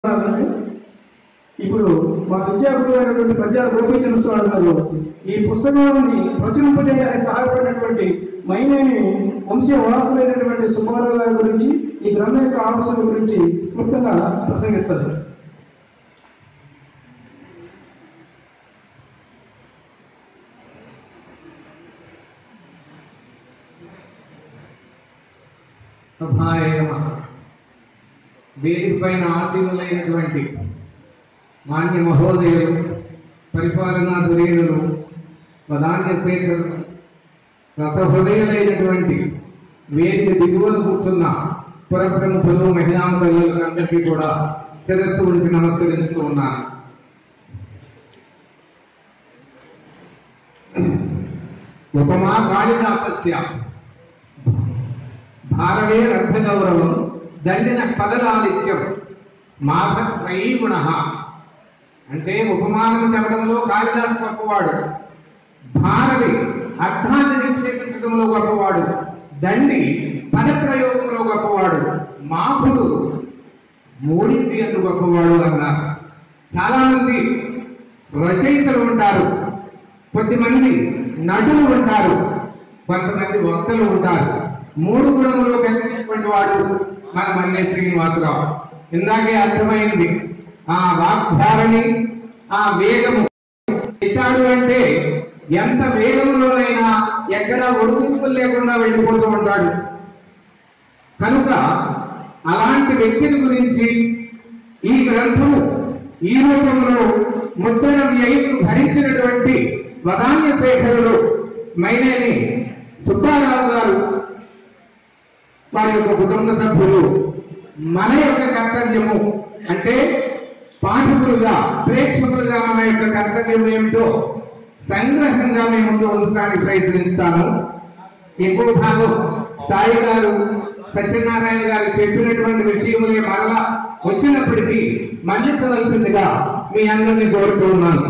ఇప్పుడు మా విద్యాగురు అయినటువంటి పద్యాల గోపీచంద్ర స్వామి గారు ఈ పుస్తకాన్ని ప్రచురింపజేయడానికి సహాయపడినటువంటి మైనేని వంశ వారసులైనటువంటి సుబ్బారావు గారి గురించి ఈ గ్రంథం యొక్క ఆవశ్యకత గురించి క్లుప్తంగా ప్రసంగిస్తారు సభాయ నమః. వేదిక పైన ఆశీనులైనటువంటి మాన్య మహోదయులు పరిపాలనా ధురీణులు ప్రధాన్య శేఖరులు రసహృదయులైనటువంటి వేదిక దిగువన కూర్చున్న పుర ప్రముఖులు మహిళా తల్లులకు అందరికీ కూడా శిరస్సు ఉంచి నమస్కరిస్తూ ఉన్నాను ఉపమా కాళిదాసస్య భారవే రథ గౌరవం దండిన పదలాలిత్యం మాఘత్రయీ గుణ అంటే ఉపమానం చెప్పడంలో కాళిదాసు గొప్పవాడు భారవి అర్థాన్ని నిక్షేపించడంలో గొప్పవాడు దండి పదప్రయోగంలో గొప్పవాడు మాపుడు మూడింటి అందు గొప్పవాడు అన్నారు చాలా మంది రచయితలు ఉంటారు కొద్దిమంది నటులు ఉంటారు కొంతమంది వక్తలు ఉంటారు మూడు గుణములు కలిగినటువంటి వాడు మన మన్య శ్రీనివాసరావు ఇందాకే అర్థమైంది ఆ వాగ్ధారణి ఆ వేగము ఎట్టాడు అంటే ఎంత వేగంలోనైనా ఎక్కడ ఒడుగుతులు లేకుండా వెళ్ళిపోతూ ఉంటాడు కనుక అలాంటి వ్యక్తిని గురించి ఈ గ్రంథము ఈ రూపంలో ముద్రణ వ్యయకు భరించినటువంటి వదాన్య శేఖరుడు మైనేని సుబ్బారావు గారు వారి యొక్క కుటుంబ సభ్యులు మన యొక్క కర్తవ్యము అంటే పాఠకులుగా ప్రేక్షకులుగా మన యొక్క కర్తవ్యం ఏమిటో సంగ్రహంగా మీ ముందు ఉంచడానికి ప్రయత్నిస్తాను ఎక్కువ భాగం సాయి గారు సత్యనారాయణ గారు చెప్పినటువంటి విషయములే మరలా వచ్చినప్పటికీ మన్నించవలసిందిగా మీ అందరినీ కోరుతూ ఉన్నాను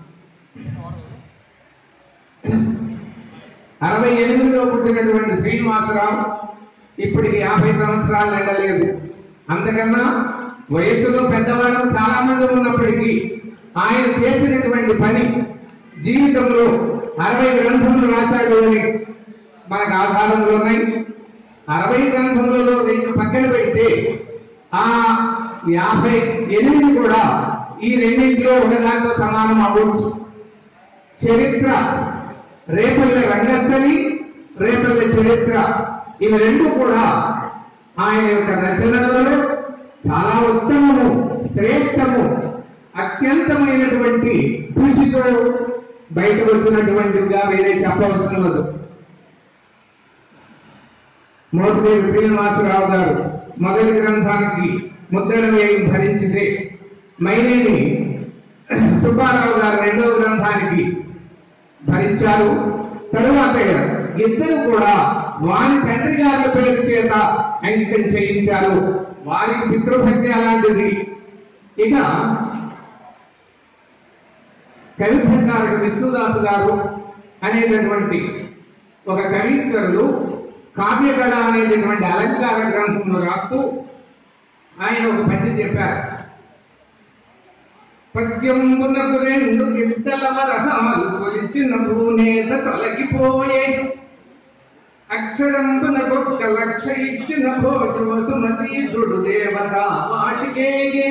అరవై ఎనిమిదిలో పుట్టినటువంటి శ్రీనివాసరావు ఇప్పటికి యాభై సంవత్సరాలు నిండలేదు అంతకన్నా వయసులో పెద్దవాడు చాలా మంది ఉన్నప్పటికీ ఆయన చేసినటువంటి పని జీవితంలో అరవై గ్రంథములు రాశాడు అని మనకు ఆధారంలో ఉన్నాయి అరవై గ్రంథములలో రెండు పక్కన పెడితే ఆ యాభై ఎనిమిది కూడా ఈ రెండింటిలో ఒకదాంతో సమానం అవ్వచ్చు చరిత్ర రేపల్లె రంగస్థలి రేపల్లె చరిత్ర ఇవి రెండు కూడా ఆయన యొక్క రచనలలో చాలా ఉత్తమము శ్రేష్టము అత్యంతమైనటువంటి కృషితో బయటకు వచ్చినటువంటిగా వేరే చెప్పవలసిన లేదు మోటివేలు శ్రీనివాసరావు గారు మొదటి గ్రంథానికి ముద్రణ వ్యయం భరించితే మైనేని సుబ్బారావు గారు రెండవ గ్రంథానికి భరించారు తరువాత ఇద్దరు కూడా వారి తండ్రి గారి పేరు చేత అంకితం చేయించారు వారికి పితృభక్తి అలాంటిది ఇక కవిభంగారకు విష్ణుదాసు గారు అనేటటువంటి ఒక కవీశ్వరుడు కావ్యకళ అనేటటువంటి అలంకార గ్రంథంలో రాస్తూ ఆయన ఒక పద్యం చెప్పారు పద్యంబునకు రెండు గిద్దల వరహాలు కొలిచిన భూనేత తొలగిపోయే అక్షరంబున గొప్ప లక్ష ఇచ్చిన భోజవసుమతీసుడు దేవత వాటికే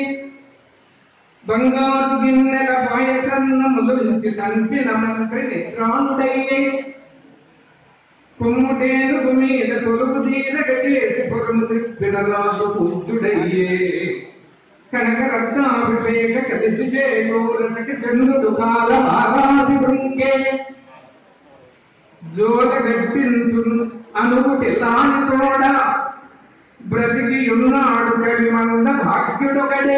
బంగారు గిన్నెల పాయసన్నములుంచి తంపిన మంత్రి నిద్రానుడయ్యే కొమ్ముటేనుగు మీద కొలుగు తీరగ చేసి పొరము తిప్పిన రాజు పూజ్యుడయ్యే కనక రత్నాభిషేక కలిసి చేరసక చంద్రుడు కాల వారాసి దృంగే జోల గట్టించు అనుగుటి లాని తోడ బ్రతికి ఉన్నాడు కవి మంద భాగ్యుడొకడే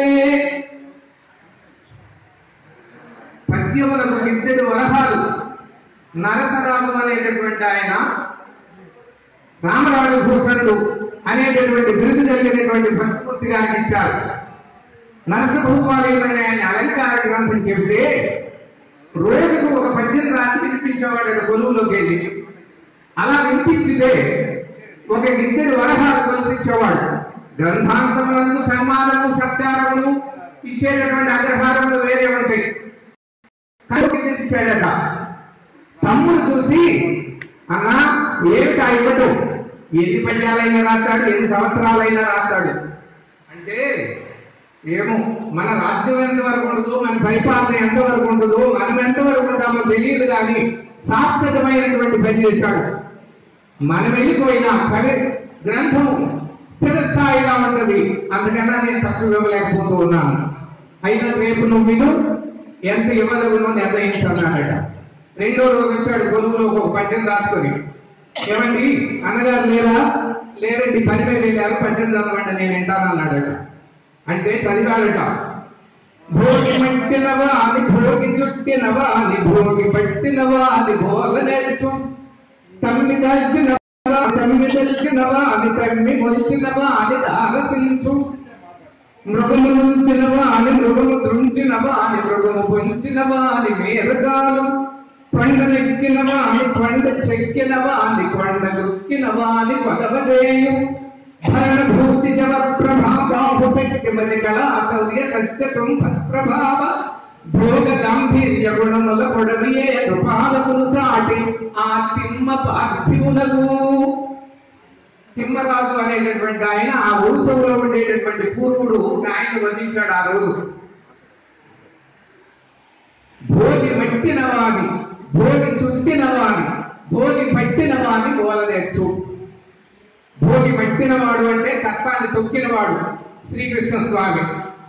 పద్యములకు ఇద్దరు వరహాలు నరసరాజు అనేటటువంటి ఆయన రామరాజు భూషణుడు అనేటటువంటి బిరుదు కలిగినటువంటి భక్తిమూర్తి గారికి ఇచ్చారు నరసభూపాలయం అనే ఆయన అలంకార గ్రంథం చెబితే రోజుకు ఒక పద్యం రాసి వినిపించేవాడు ఆయన కొలువులోకి వెళ్ళి అలా వినిపించితే ఒక ఇద్దరు వరహాలు కొలిసిచ్చేవాడు గ్రంథాంతములందు సన్మానము సత్కారములు ఇచ్చేటటువంటి అగ్రహారములు వేరే ఉంటాయి కనుక తెచ్చిచ్చాడట తమ్ముడు చూసి అన్నా ఏమిటా ఇవ్వటం ఎన్ని పద్యాలైనా రాస్తాడు ఎన్ని సంవత్సరాలైనా రాస్తాడు అంటే ఏమో మన రాజ్యం ఎంతవరకు ఉండదు మన పరిపాలన ఎంతవరకు ఉండదు మనం ఎంతవరకు ఉంటామో తెలియదు కానీ శాశ్వతమైనటువంటి పని చేశాడు మనం వెళ్ళిపోయిన కవి గ్రంథము స్థిర స్థాయిగా ఉంటది అందుకన్నా నేను తక్కువ ఇవ్వలేకపోతూ ఉన్నాను అయినా రేపు నువ్వు విను ఎంత ఇవ్వదగునో నిర్ణయించన్నాడట రెండో రోజు వచ్చాడు కొలువులో ఒక పద్యం రాసుకొని ఏమండి అన్నగారు లేరా లేరండి పని మీద వెళ్ళారు పద్యం చదవండి నేను వింటానన్నాడట అంటే చదివాడట భోగి మట్టినవా అని భోగి చుట్టినవా అని భోగి పట్టినవా అని భోగ నేర్చు తమ్మి దాల్చినవా తమ్మి తెలిచినవా అని తమ్మి మొలిచినవా అని దారసించు మృగము నుంచినవా అని మృగము దృంచినవా అని మృగము పొంచినవా అని మేరజాలు కొండ నెక్కినవా అని కొండ చెక్కినవా అని కొండ గుక్కినవా అని పదవజేయు భరణ భూతి జవ ప్రభాబాహు శక్తిమతి కళా శౌర్య సత్య సంపత్ ప్రభావ భోగ గాంభీర్య గుణముల కొడమియే కృపాలకును సాటి ఆ తిమ్మ పార్థివునకు తిమ్మరాజు అనేటటువంటి ఆయన ఆ ఉరుసంలో ఉండేటటువంటి పూర్వుడు ఆయన వర్ణించాడు ఆ రోజు భోగి మట్టినవాని భోగి చుట్టినవాని భోగి పట్టినవాని ఓలనేర్చు భోగి పట్టినవాడు అంటే సత్వాన్ని తొక్కినవాడు శ్రీకృష్ణ స్వామి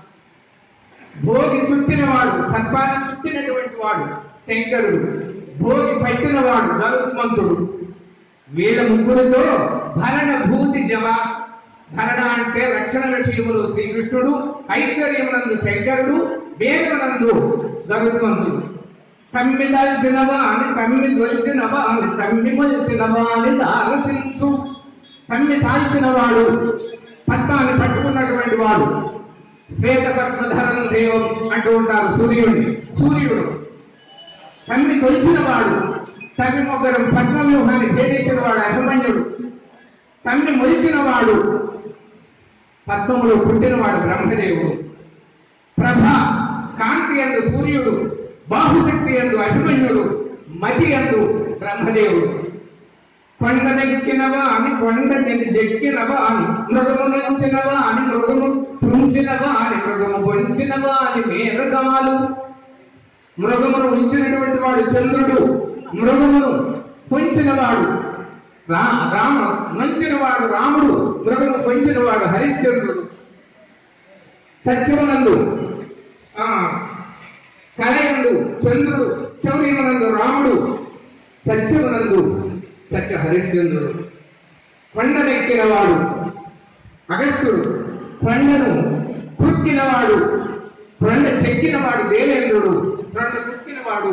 భోగి చుట్టినవాడు సత్వాన్ని చుట్టినటువంటి వాడు శంకరుడు భోగి పట్టినవాడు గరుత్మంతుడు వీళ్ళ ముగ్గురితో భరణ భూతి జవ భరణ అంటే రక్షణ విషయములు శ్రీకృష్ణుడు ఐశ్వర్యమునందు శంకరుడు వేదమునందు గరుత్మంతుడు తమ్మి దాల్చినవా అని తమ్మి దొలిచినవా అని తమ్మి మొలిచినవా అని దారసించు తమ్మి తాల్చిన వాడు పద్మాన్ని పట్టుకున్నటువంటి వాడు శ్వేత పద్మధరం దేవం అంటూ ఉంటారు సూర్యుడిని సూర్యుడు తమ్మి తొలిచిన వాడు తమ్మి మొగ్గరం పద్మవ్యూహాన్ని భేదించిన వాడు అభిమన్యుడు తమ్మి మొలిచిన వాడు పద్మములో పుట్టినవాడు బ్రహ్మదేవుడు ప్రభ కాంతి ఎందు సూర్యుడు బాహుశక్తి ఎందు అభిమన్యుడు మతి ఎందు బ్రహ్మదేవుడు కొండ నెక్కినవా అని కొండ జెక్కినవా అని మృగము నుంచినవా అని మృగము తుంచినవా అని మృగము పొంచినవా అని మేరగాలు మృగమును ఉంచినటువంటి వాడు చంద్రుడు మృగమును పొంచినవాడు రా రామ మంచినవాడు రాముడు మృగము పొంచినవాడు హరిశ్చంద్రుడు సత్యమునందు ఆ కలయందు చంద్రుడు శౌర్యమునందు రాముడు సత్యమునందు సత్య హరిశ్చంద్రుడు కొండనెక్కినవాడు అగస్త్యుడు కొండను కుక్కినవాడు కొండ చెక్కినవాడు దేవేంద్రుడు కొండ కుక్కినవాడు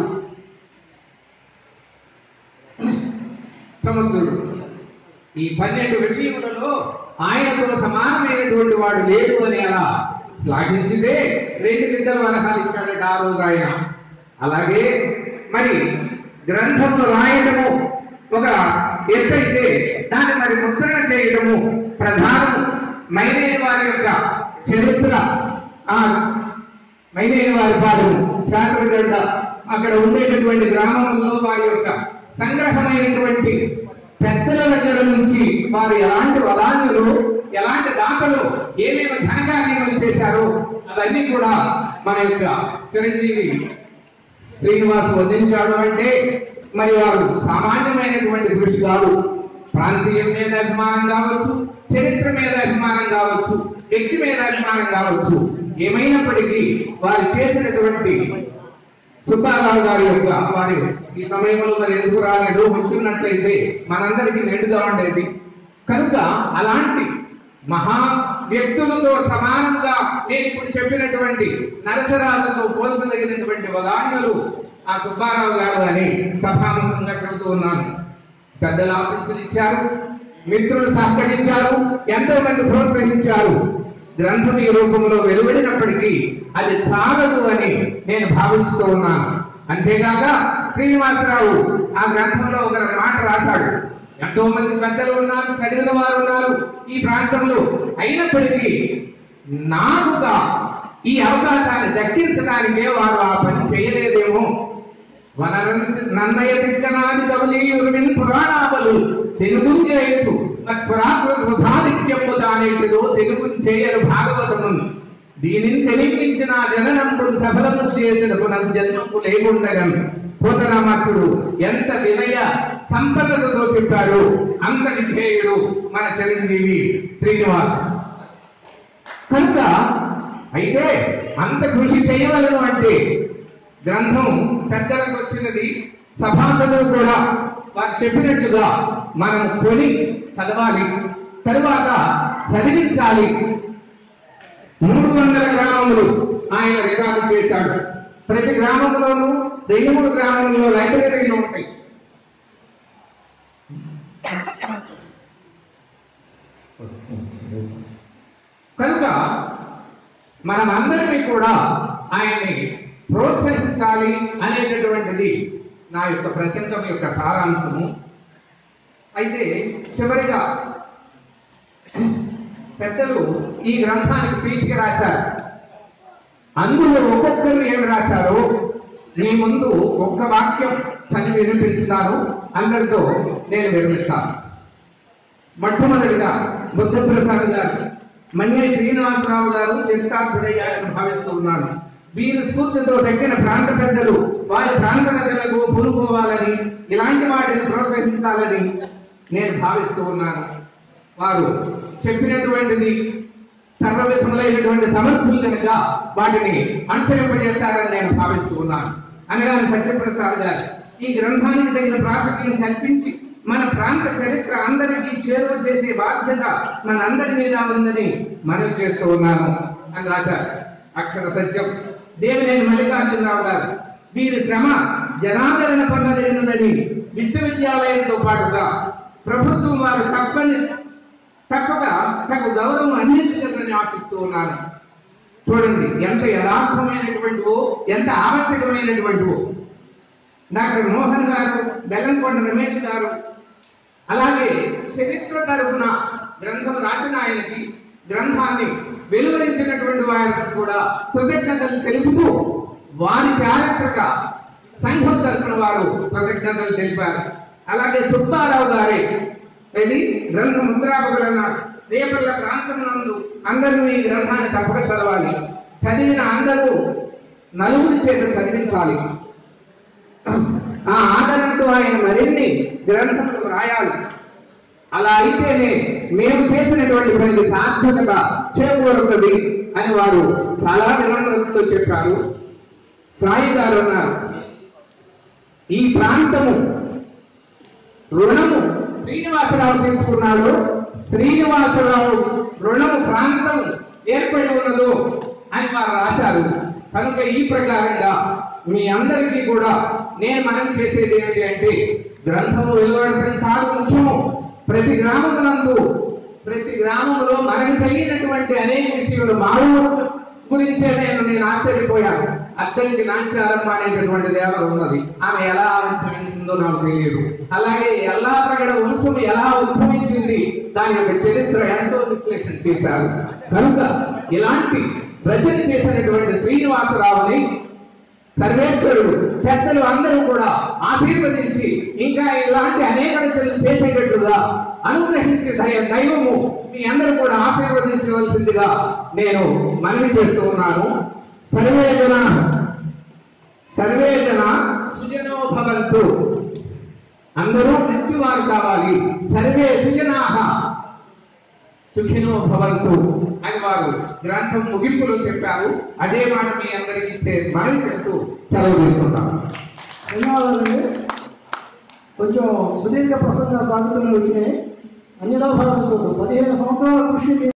సముద్రుడు ఈ పన్నెండు విషయములలో ఆయనతో సమానమైనటువంటి వాడు లేడు అని అలా శ్లాఘించితే రెండు గిద్దరు వరహాలు ఇచ్చాడట ఆ రోజు ఆయన అలాగే మరి గ్రంథములు రాయటము ఒక ఎత్తైతే దాన్ని మరి ముద్రణ చేయటము ప్రధానము మైనేని వారి యొక్క చరిత్ర ఆ మైనేని వారి పాదము చాకరగడ్డ అక్కడ ఉండేటటువంటి గ్రామంలో వారి యొక్క సంగ్రహమైనటువంటి పెద్దల దగ్గర నుంచి వారు ఎలాంటి వదాన్యులు ఎలాంటి దాతలు ఏమేమి ఘనకార్యములు చేశారో అవన్నీ కూడా మన యొక్క చిరంజీవి శ్రీనివాస్ వదిలించాడు అంటే మరి వారు సామాన్యమైనటువంటి కృషి కాదు ప్రాంతీయం మీద అభిమానం కావచ్చు చరిత్ర మీద అభిమానం కావచ్చు వ్యక్తి మీద అభిమానం కావచ్చు ఏమైనప్పటికీ వారు చేసినటువంటి సుబ్బారావు గారి యొక్క వారి ఈ సమయంలో మరి ఎందుకు రాలేడు వచ్చినట్లయితే మనందరికీ నిండుగా ఉండేది కనుక అలాంటి మహా వ్యక్తులతో సమానంగా నేను ఇప్పుడు చెప్పినటువంటి నరసరాజుతో పోల్చదగినటువంటి వదాన్యులు ఆ సుబ్బారావు గారు అని సభాముఖంగా చెబుతూ ఉన్నాను పెద్దల ఆశీస్సులు ఇచ్చారు మిత్రులు సహకరించారు ఎంతో మంది ప్రోత్సహించారు గ్రంథం ఈ రూపంలో వెలువడినప్పటికీ అది చాలదు అని నేను భావిస్తూ ఉన్నాను అంతేగాక శ్రీనివాసరావు ఆ గ్రంథంలో ఒక మాట రాశాడు ఎంతో మంది పెద్దలు ఉన్నారు చదివిన వారు ఉన్నారు ఈ ప్రాంతంలో అయినప్పటికీ నాకుగా ఈ అవకాశాన్ని దక్కించడానికే వారు ఆ పని చేయలేదేమో వనరంత నన్నయ తిక్కనాది కవలీయురువిన్ పురాణావలు తెలుగు చేయొచ్చు ప్రాకృత సుధాధిక్యము దానేటిదో తెలుగు చేయరు భాగవతమును దీనిని తెలిపించిన జననంపుడు సఫలము చేసిన పునర్జన్మము లేకుండగన్ పోతనామాత్రుడు ఎంత వినయ సంపదతో చెప్పాడు అంత విధేయుడు మన చిరంజీవి శ్రీనివాస్ కనుక అయితే అంత కృషి చేయవలను అంటే గ్రంథం పెద్దలకు వచ్చినది సభాసదులు కూడా వారు చెప్పినట్లుగా మనం కొని చదవాలి తరువాత చదివించాలి మూడు వందల గ్రామములు ఆయన రికార్డు చేశాడు ప్రతి గ్రామంలోనూ రెండు మూడు గ్రామంలో లైబ్రరీలు ఉంటాయి కనుక మనం అందరినీ కూడా ఆయన్ని ప్రోత్సహించాలి అనేటటువంటిది నా యొక్క ప్రసంగం యొక్క సారాంశము అయితే చివరిగా పెద్దలు ఈ గ్రంథానికి పీఠిక రాశారు అందులో ఒక్కొక్కరు ఏమి రాశారో మీ ముందు ఒక్క వాక్యం చదివి వినిపించుతాను అందరితో నేను విరమిస్తాను మొట్టమొదటిగా బుద్ధప్రసాద్ గారు మన్య శ్రీనివాసరావు గారు చరితార్థుడయ్యారని భావిస్తూ ఉన్నాను వీరి స్ఫూర్తితో తగ్గిన ప్రాంత పెద్దలు వారి ప్రాంత ప్రజలకు పూనుకోవాలని ఇలాంటి వాటిని ప్రోత్సహించాలని నేను భావిస్తూ ఉన్నాను వారు చెప్పినటువంటిది సర్వవిధములైనటువంటి సమర్థులు కనుక వాటిని అనుసరింపజేస్తారని నేను భావిస్తూ ఉన్నాను అనగానే సత్యప్రసాద్ గారు ఈ గ్రంథానికి తగిన ప్రాచుర్యం కల్పించి మన ప్రాంత చరిత్ర అందరికీ చేరువ చేసే బాధ్యత మన అందరి మీద ఉందని మనవి చేస్తూ ఉన్నాను అని రాశారు అక్షర సత్యం దేవినేని మల్లికార్జునరావు గారు వీరి శ్రమ జనాదరణ పొందలేనుదని విశ్వవిద్యాలయంతో పాటుగా ప్రభుత్వం వారు తప్పని తప్పక తగు గౌరవం అందించగలరని ఆశిస్తూ ఉన్నాను చూడండి ఎంత యథార్థమైనటువంటివో ఎంత ఆవశ్యకమైనటువంటివో డాక్టర్ మోహన్ గారు బెల్లంకొండ రమేష్ గారు అలాగే చరిత్ర తరపున గ్రంథం రాసిన ఆయనకి గ్రంథాన్ని వెలువరించినటువంటి వారికి కూడా కృతజ్ఞతలు తెలుపుతూ వారి చారిత్రక సంఘం తరపున వారు కృతజ్ఞతలు తెలిపారు అలాగే సుబ్బారావు గారే ఇది గ్రంథ ముద్రాపకులు అన్నారు రేపల్ల ప్రాంతం నందు అందరూ ఈ గ్రంథాన్ని తప్పక చదవాలి చదివిన అందరూ నలుగురి చేత చదివించాలి ఆ ఆదరణతో ఆయన మరిన్ని గ్రంథములు రాయాలి అలా అయితేనే మేము చేసినటువంటి పనికి సార్థకత చేకూరుతుంది అని వారు చాలా వినమ్రతతో చెప్పారు సాయి గారు అన్నారు ఈ ప్రాంతము రుణము శ్రీనివాసరావు తీసుకున్నాడు శ్రీనివాసరావు రుణము ప్రాంతం ఏర్పడి ఉన్నదో అని వారు రాశారు కనుక ఈ ప్రకారంగా మీ అందరికీ కూడా నేను మనం చేసేది ఏంటి అంటే గ్రంథము వెలువడటం కాదు ముఖ్యము ప్రతి గ్రామమునందు ప్రతి గ్రామంలో మనకు తెలియనటువంటి అనేక విషయాలు మా ఊరు గురించే నేను నేను ఆశ్చర్యపోయాను అద్దరికి నాంచారమ్మ అనేటటువంటి దేవత ఉన్నది ఆమె ఎలా ఉద్భవించిందో నాకు తెలియదు అలాగే ఎలా ప్రగడ వంశం ఎలా ఉద్భవించింది దాని యొక్క చరిత్ర ఎంతో విశ్లేషణ చేశారు కనుక ఇలాంటి రచన చేసినటువంటి శ్రీనివాసరావుని సర్వేశ్వరుడు పెద్దలు అందరూ కూడా ఆశీర్వదించి ఇంకా ఇలాంటి అనేక రచనలు చేసేటట్టుగా అనుగ్రహించి దయ దైవము మీ అందరూ కూడా ఆశీర్వదించవలసిందిగా నేను మనవి చేస్తూ ఉన్నాను సర్వే జన సర్వే జన సుజనో భవంతు అందరూ మంచివారు కావాలి సర్వే సుజనాహ సుఖినో భవంతు అని వారు గ్రంథం ముగింపులో చెప్పారు అదే మాట మీ అందరికీ తె- మనవి చేస్తూ సెలవు తీసుకుంటాం ధన్యవాదాలండి కొంచెం సుదీర్ఘ ప్రసంగ సాగుతులు వచ్చినాయి అన్యదా భావించవద్దు పదిహేను సంవత్సరాల కృషి